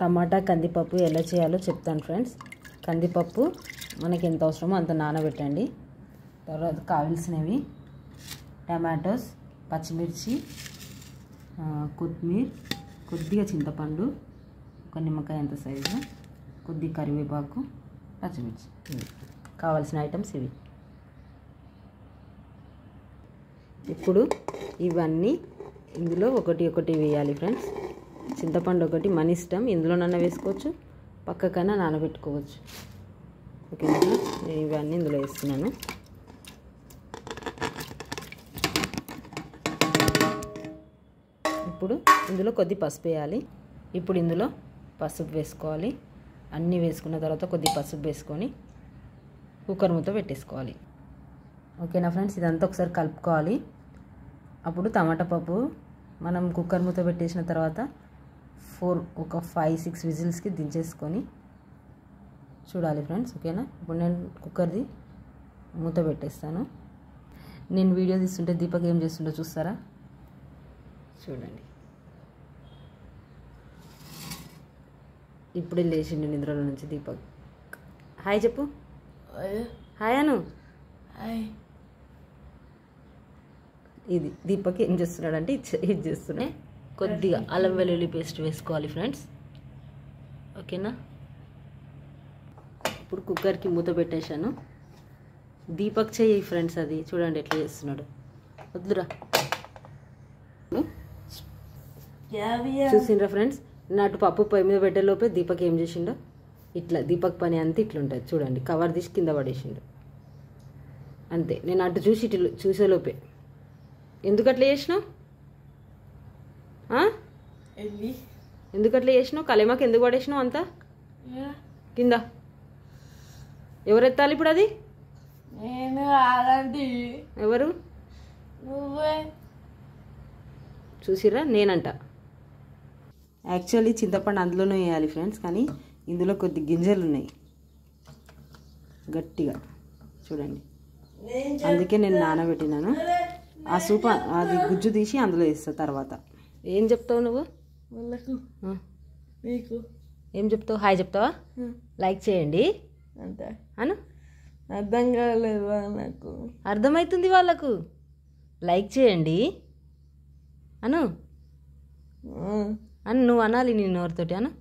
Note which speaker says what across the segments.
Speaker 1: టమాటా కందిపప్పు ఎలా చేయాలో చెప్తాను ఫ్రెండ్స్ కందిపప్పు మనకి ఎంత అవసరమో అంత నానబెట్టండి తర్వాత కావాల్సినవి టమాటోస్ పచ్చిమిర్చి ఆ, కొత్తిమీర కొద్దిగా చింతపండు ఒక నిమ్మకాయ అంత సైజు కొద్ది కరివేపాకు పచ్చిమిర్చి ఇవి కావాల్సిన ఐటమ్స్ ఇవి ఇప్పుడు ఇవన్నీ ఇందులో ఒకటి ఒకటి వేయాలి ఫ్రెండ్స్ చింతపండు ఒకటి మన ఇష్టం ఇందులోనన్నా వేసుకోవచ్చు పక్కకైనా నానబెట్టుకోవచ్చు ఓకేనా నేను ఇవన్నీ ఇందులో వేస్తున్నాను ఇప్పుడు ఇందులో కొద్ది పసుపు వేయాలి ఇప్పుడు ఇందులో పసుపు వేసుకోవాలి అన్నీ వేసుకున్న తర్వాత కొద్ది పసుపు వేసుకొని కుక్కర్ మూత పెట్టేసుకోవాలి ఓకేనా ఫ్రెండ్స్ ఇదంతా ఒకసారి కలుపుకోవాలి అప్పుడు టమాటా పప్పు మనం కుక్కర్ మూత పెట్టేసిన తర్వాత ఫోర్ ఒక ఫైవ్ సిక్స్ విజిల్స్కి దించేసుకొని చూడాలి ఫ్రెండ్స్ ఓకేనా ఇప్పుడు నేను కుక్కర్ది మూత పెట్టేస్తాను నేను వీడియో తీస్తుంటే దీపక్ ఏం చేస్తుండో చూస్తారా చూడండి ఇప్పుడే లేచిండు నిద్రలో నుంచి దీపక్ హాయ్ చెప్పు హాయ్ అను ఇది దీపక్ ఏం చేస్తున్నాడంటే ఇది చే- ఇది చేస్తున్నాయి కొద్దిగా అల్లం వెల్లుల్లి పేస్ట్ వేసుకోవాలి ఫ్రెండ్స్ ఓకేనా ఇప్పుడు కుక్కర్కి మూత పెట్టేశాను దీపక్ చెయ్యి ఫ్రెండ్స్ అది చూడండి ఎట్లా చేస్తున్నాడు వద్దురా చూసిండ్రా ఫ్రెండ్స్ నాటు పప్పు పొయ్యి మీద పెట్టేలోపే దీపక్ ఏం చేసిండో ఇట్లా దీపక్ పని అంతా ఇట్లా ఉంటుంది చూడండి కవర్ తీసి కింద పడేసిండు అంతే నేను అటు చూసి ఇటు చూసేలోపే ఎందుకు అట్లా చేసినావు ఆ? ఎందుకు అట్లా చేసినావు కలేమాకి ఎందుకు పడేసినావు అంతా కింద ఎవరు ఎత్తాలి ఇప్పుడు అది
Speaker 2: నేను అలాంటి
Speaker 1: ఎవరు
Speaker 2: నువ్వే
Speaker 1: చూసిర్రా నేనంట యాక్చువల్లీ చింతపండు అందులోనే వేయాలి ఫ్రెండ్స్ కానీ ఇందులో కొద్ది గింజలు ఉన్నాయి గట్టిగా చూడండి అందుకే నేను నానబెట్టినాను ఆ సూప అది గుజ్జు తీసి అందులో వేస్తా తర్వాత ఏం చెప్తావు నువ్వు
Speaker 2: వాళ్ళకు
Speaker 1: ఆ,
Speaker 2: నీకు
Speaker 1: ఏం చెప్తావు హాయ్ చెప్తావా లైక్ చేయండి
Speaker 2: అంత
Speaker 1: అను
Speaker 2: అర్థం కాలేదు నాకు
Speaker 1: అర్థమవుతుంది వాళ్ళకు లైక్ చేయండి అను అను నువ్వు అనాలి నీ నోరుతోటి అను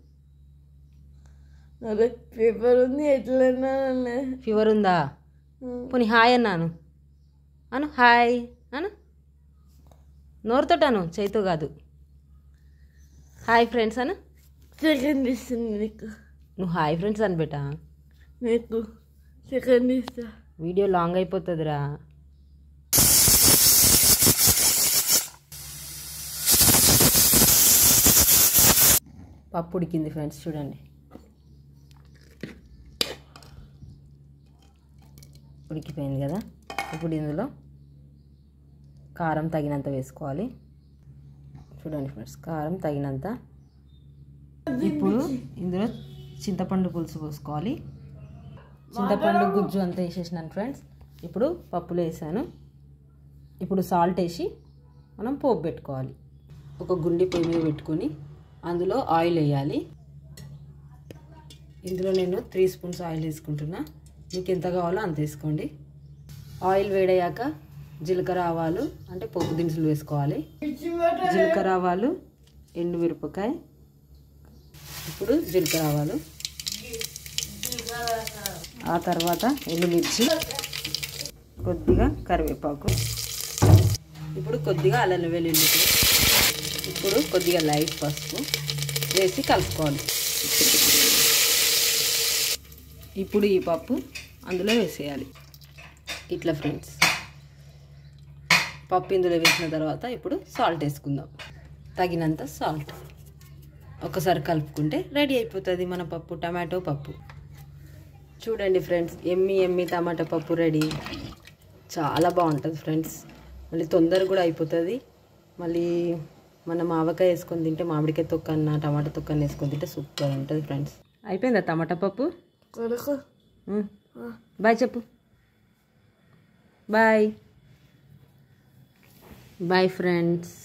Speaker 2: అదే పేపర్ ఉంది ఎట్లన్నా
Speaker 1: ఫీవర్ ఉందా పోనీ హాయ్ అన్నాను అను హాయ్ అను నోరుతోటి అను చేతితో కాదు హాయ్ ఫ్రెండ్స్ అను
Speaker 2: సెకండ్ ఇస్తుంది నీకు
Speaker 1: నువ్వు హాయ్ ఫ్రెండ్స్ అని బేటా
Speaker 2: నీకు సెకండ్ ఇస్తా
Speaker 1: వీడియో లాంగ్ అయిపోతుందిరా పప్పు ఉడికింది ఫ్రెండ్స్ చూడండి ఉడికిపోయింది కదా ఇప్పుడు ఇందులో కారం తగినంత వేసుకోవాలి చూడండి ఫ్రెండ్స్ కారం తగినంత ఇప్పుడు ఇందులో చింతపండు పులుసు పోసుకోవాలి చింతపండు గుజ్జు అంతా వేసేసినాను ఫ్రెండ్స్ ఇప్పుడు పప్పులో వేసాను ఇప్పుడు సాల్ట్ వేసి మనం పోపు పెట్టుకోవాలి ఒక గుండి పొయ్యి మీద పెట్టుకొని అందులో ఆయిల్ వేయాలి ఇందులో నేను త్రీ స్పూన్స్ ఆయిల్ వేసుకుంటున్నా మీకు ఎంత కావాలో అంత వేసుకోండి ఆయిల్ వేడయ్యాక జీలకర్ర ఆవాలు అంటే పోపు దినుసులు వేసుకోవాలి జీలకర్ర ఆవాలు ఎండు మిరపకాయ ఇప్పుడు జీలకర్ర ఆవాలు ఆ తర్వాత ఎండుమిర్చి కొద్దిగా కరివేపాకు ఇప్పుడు కొద్దిగా అల్లం వెల్లుల్లి ఇప్పుడు కొద్దిగా లైట్ పసుపు వేసి కలుపుకోవాలి ఇప్పుడు ఈ పప్పు అందులో వేసేయాలి ఇట్లా ఫ్రెండ్స్ పప్పు ఇందులో వేసిన తర్వాత ఇప్పుడు సాల్ట్ వేసుకుందాం తగినంత సాల్ట్ ఒకసారి కలుపుకుంటే రెడీ అయిపోతుంది మన పప్పు టమాటో పప్పు చూడండి ఫ్రెండ్స్ ఎమ్మి ఎమ్మి టమాటా పప్పు రెడీ చాలా బాగుంటుంది ఫ్రెండ్స్ మళ్ళీ తొందరగా కూడా అయిపోతుంది మళ్ళీ మనం ఆవకాయ వేసుకొని తింటే మామిడికాయ తొక్కన్న టమాటా తొక్కన్న వేసుకొని తింటే సూపర్ ఉంటుంది ఫ్రెండ్స్ అయిపోయిందా టమాటా పప్పు
Speaker 2: కొడుకు
Speaker 1: బాయ్ చెప్పు బాయ్ బాయ్ ఫ్రెండ్స్